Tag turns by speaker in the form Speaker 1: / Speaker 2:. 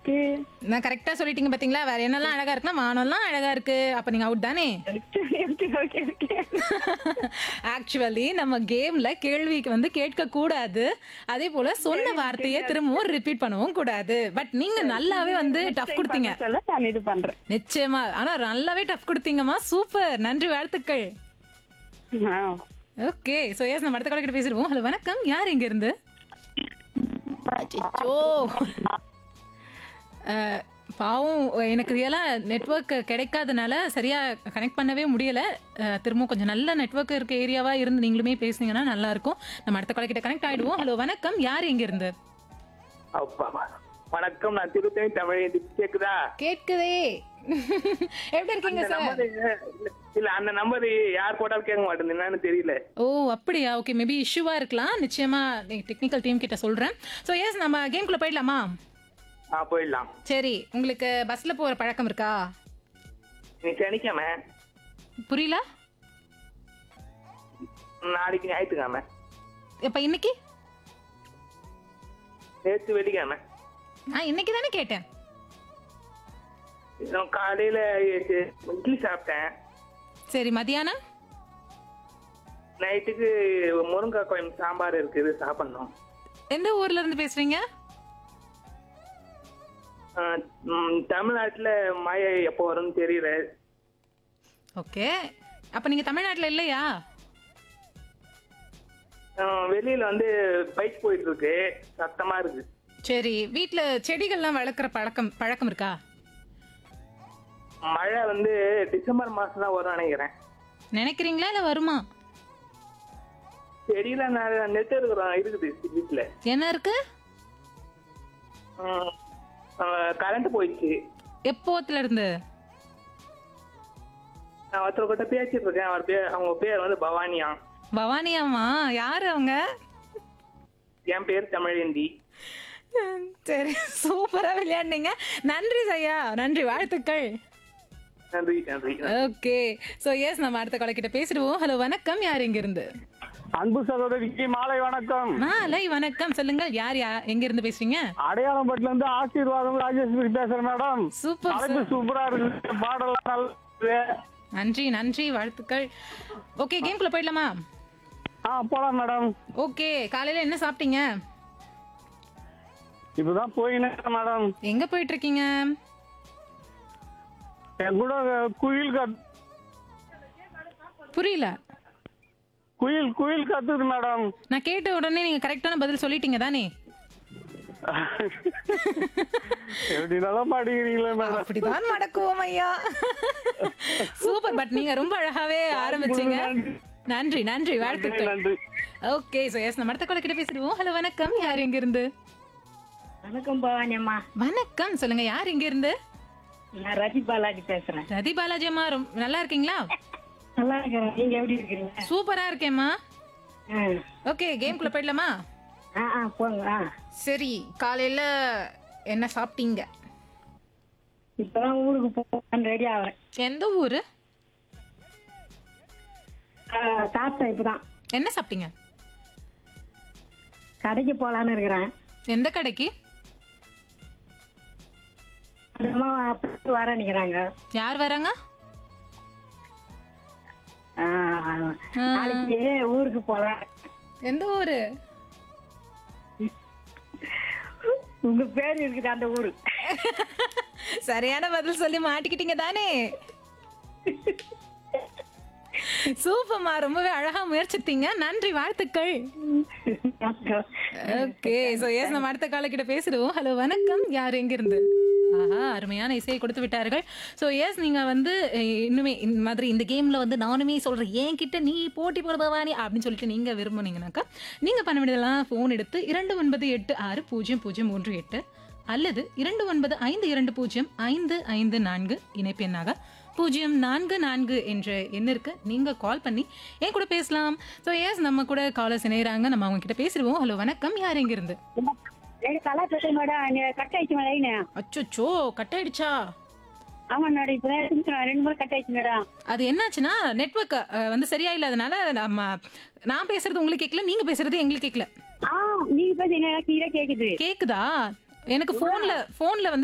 Speaker 1: இருக்கு
Speaker 2: நான் கரெக்டா சொல்லிட்டீங்க பாத்தீங்களா வேற என்னெல்லாம் அழகா இருக்குன்னா வானம்லாம் அழகா இருக்கு அப்ப நீங்க அவுட் தானே
Speaker 1: ஓகே ஓகே ஓகே
Speaker 2: ஆக்சுவலி நம்ம கேம்ல கேள்விக்கு வந்து கேட்க கூடாது அதே போல சொன்ன வார்த்தையை திரும்பவும் ரிப்பீட் பண்ணவும் கூடாது பட் நீங்க நல்லாவே வந்து டஃப் கொடுத்தீங்க
Speaker 1: சொல்ல நான் இது பண்றேன்
Speaker 2: நிச்சயமா ஆனா நல்லாவே டஃப் கொடுத்தீங்கம்மா சூப்பர் நன்றி வாழ்த்துக்கள்
Speaker 1: ஆ.
Speaker 2: ஓகே சோ எஸ் நம்ம அடுத்த காலக்கிட்ட பேசிடுவோம் ஹலோ வணக்கம் யார் இங்க இருந்து அச்சச்சோ. அஹ், பாவம் எனக்கு ரியலாக நெட்வொர்க் கிடைக்காதனால சரியா கனெக்ட் பண்ணவே முடியல அஹ், திரும்பவும் கொஞ்சம் நல்ல நெட்வொர்க் இருக்க ஏரியாவா இருந்து நீங்களுமே பேசுனீங்கன்னா நல்லா இருக்கும் நம்ம அடுத்த காலக்கிட்ட கனெக்ட் ஆயிடுவோம் ஹலோ வணக்கம் யார் இங்க இருந்து
Speaker 3: அப்பா வணக்கம் நான் திருத்தணி தமிழ் கேக்குதா
Speaker 2: கேட்குதே எப்படி இருக்கீங்க
Speaker 3: அந்த
Speaker 2: சார்
Speaker 3: நம்பர் இல்ல அந்த நம்பர் யார் போட்டாலும் கேட்க மாட்டேங்குது என்னன்னு தெரியல
Speaker 2: ஓ அப்படியா ஓகே மேபி இஷ்யூவா இருக்கலாம் நிச்சயமா டெக்னிக்கல் டீம் கிட்ட சொல்றேன் ஸோ எஸ் நம்ம கேம்குள்ள போயிடலாமா
Speaker 3: ஆ போயிடலாம்
Speaker 2: சரி உங்களுக்கு பஸ்ல போற பழக்கம் இருக்கா
Speaker 3: நீ சனிக்காம
Speaker 2: புரியல
Speaker 3: நாளைக்கு ஞாயிற்றுக்கிழமை
Speaker 2: இப்ப இன்னைக்கு
Speaker 3: நேற்று வெள்ளிக்கிழமை
Speaker 2: நான் இன்னைக்கு தானே கேட்டேன்
Speaker 3: நான் காலையில இட்லி சாப்பிட்டேன்
Speaker 2: சரி மதியானம்
Speaker 3: நைட்டுக்கு முருங்கைக்காய் குழம்பு சாம்பார் இருக்குது சாப்பிடணும்
Speaker 2: எந்த ஊர்ல இருந்து பேசுறீங்க
Speaker 3: ஆ, ம், தமிழ்நாட்டுல மழை எப்போ வரும்னு தெரியல
Speaker 2: ஓகே அப்ப நீங்க தமிழ்நாட்டுல இல்லையா
Speaker 3: ஆ, வெளியில வந்து பைக் போயிட்டு இருக்கு சத்தமா இருக்கு
Speaker 2: சரி வீட்ல செடிகள்லாம் வளர்க்குற பழக்கம் பழக்கம் இருக்கா
Speaker 3: மழை வந்து டிசம்பர் மாசம் தான் வரும்னு நினைக்கிறேன்
Speaker 2: நினைக்கிறீங்களா இல்ல வருமா
Speaker 3: செடியில நெட் இருக்கிறோம் இருக்குது வீட்டுல
Speaker 2: என்ன இருக்கு
Speaker 3: கரண்ட் போயிடுச்சு
Speaker 2: எப்போத்துல இருந்து
Speaker 3: நான் ஒருத்தர் கிட்ட பேசிட்டு இருக்கேன் அவர் பேர் அவங்க பேர் வந்து பவானியா
Speaker 2: பவானியாமா யாரு அவங்க
Speaker 3: என் பேர் தமிழேந்தி
Speaker 2: சரி சூப்பரா விளையாடுனீங்க நன்றி சையா நன்றி வாழ்த்துக்கள்
Speaker 3: நன்றி நன்றி
Speaker 2: ஓகே சோ எஸ் நம்ம அடுத்த கால கிட்ட பேசிடுவோம் ஹலோ வணக்கம் யார் இங்க இருந்து
Speaker 4: அன்பு சகோதரிக்கு மாலை வணக்கம்
Speaker 2: மாலை வணக்கம் சொல்லுங்க யார் யா எங்க இருந்து பேசுறீங்க
Speaker 4: அடையாளம்பட்டில இருந்து ஆசீர்வாதம் ராஜேஸ்வரி பேசுறேன் மேடம்
Speaker 2: சூப்பர்
Speaker 4: தலைப்பு சூப்பரா இருக்கு பாடலாம் நல்லா இருக்கு.
Speaker 2: நன்றி நன்றி வாழ்த்துக்கள் ஓகே கேம்குள்ள போயிடலாமா
Speaker 4: ஆ போலாம் மேடம்
Speaker 2: ஓகே காலையில என்ன சாப்பிட்டீங்க
Speaker 4: இப்பதான் போயினேன் மேடம்
Speaker 2: எங்க போயிட்டு இருக்கீங்க
Speaker 4: என் கூட குயில் கத்
Speaker 2: புரியல
Speaker 4: குயில் குயில் கத்துது மேடம்
Speaker 2: நான் கேட்ட உடனே நீங்க கரெக்டான பதில் சொல்லிட்டீங்க தானே
Speaker 4: எப்படி நல்லா பாடிக்கிறீங்களே மேடம்
Speaker 2: அப்படிதான் நடக்குவோம் ஐயா சூப்பர் பட் நீங்க ரொம்ப அழகாவே ஆரம்பிச்சீங்க நன்றி நன்றி வாழ்த்துக்கள்
Speaker 4: நன்றி
Speaker 2: ஓகே சோ எஸ் நம்ம அடுத்த கால கிட்ட பேசிடுவோம் ஹலோ வணக்கம் யார் எங்க இருந்து
Speaker 1: வணக்கம் பவானி அம்மா
Speaker 2: வணக்கம் சொல்லுங்க யார் இங்க இருந்து
Speaker 1: நான் ரஜி பாலாஜி பேசுறேன்
Speaker 2: ரதி பாலாஜி அம்மா ரொம்ப நல்லா இருக்கீங்களா
Speaker 1: நல்லா இருக்கிறேன் நீங்க எப்படி இருக்கிறீங்க
Speaker 2: சூப்பரா இருக்கேம்மா
Speaker 1: ஆ.
Speaker 2: ஓகே கேம்குள்ள போயிடலாமா
Speaker 1: ஆ ஆ போங்க ஆ
Speaker 2: சரி காலையில என்ன சாப்பிட்டீங்க
Speaker 1: இப்பதான் ஊருக்கு போகலான்னு ரெடி ஆகிறேன்
Speaker 2: எந்த ஊரு
Speaker 1: ஆ, சாப்பிட்டேன் இப்பதான்
Speaker 2: என்ன சாப்பிட்டீங்க
Speaker 1: கடைக்கு போலான்னு இருக்கிறேன்
Speaker 2: எந்த கடைக்கு
Speaker 1: அம்மா அப்படி வர நிக்கிறாங்க
Speaker 2: யார் வராங்க
Speaker 1: ஆ, நாளைக்கு ஊருக்கு போலாம்
Speaker 2: எந்த ஊரு
Speaker 1: உங்க பேர் இருக்குது அந்த ஊரு
Speaker 2: சரியான பதில் சொல்லி மாட்டிக்கிட்டீங்க தானே சூப்பர்மா ரொம்பவே அழகா முயற்சித்தீங்க நன்றி வாழ்த்துக்கள் ஓகே சோ எஸ் நம்ம அடுத்த கால கிட்ட பேசிடுவோம் ஹலோ வணக்கம் யார் எங்க இருந்து ஆஹா அருமையான இசையை கொடுத்து விட்டார்கள் ஸோ எஸ் நீங்க வந்து அஹ், இன்னுமே இந்த மாதிரி இந்த கேம்ல வந்து நானுமே சொல்றேன் என்கிட்ட நீ போட்டி போட பவானி அப்படின்னு சொல்லிட்டு நீங்க விரும்புனீங்கன்னாக்கா நீங்க பண்ண வேண்டியதெல்லாம் ஃபோன் எடுத்து இரண்டு ஒன்பது எட்டு ஆறு பூஜ்ஜியம் பூஜ்ஜியம் மூன்று எட்டு அல்லது இரண்டு ஒன்பது ஐந்து இரண்டு பூஜ்ஜியம் ஐந்து ஐந்து நான்கு இணைப்பு எண்ணாக பூஜ்ஜியம் நான்கு நான்கு என்ற எண்ணிற்கு நீங்க கால் பண்ணி என் கூட பேசலாம் ஸோ எஸ் நம்ம கூட காலர்ஸ் இணையறாங்க நம்ம அவங்க கிட்ட பேசிடுவோம் ஹலோ வணக்கம் யார் எங்க இருந்து
Speaker 1: கலா பேசுறேன் மேடம் கட் ஆயிடுச்சு மேடம்
Speaker 2: அச்சோ கட் ஆயிடுச்சா
Speaker 1: ஆமா மேடம் இப்பதான் ரெண்டு முறை கட் ஆயிடுச்சு மேடம்
Speaker 2: அது என்னாச்சுன்னா நெட்ஒர்க் வந்து சரியா இல்லாதனால நம்ம நான் பேசுறது உங்களுக்கு கேட்கல நீங்க பேசுறது எங்களுக்கு கேட்கல
Speaker 1: ஆ நீங்க பேசுறீங்க கிளியரா கேக்குது
Speaker 2: கேக்குதா எனக்கு போன்ல போன்ல வந்து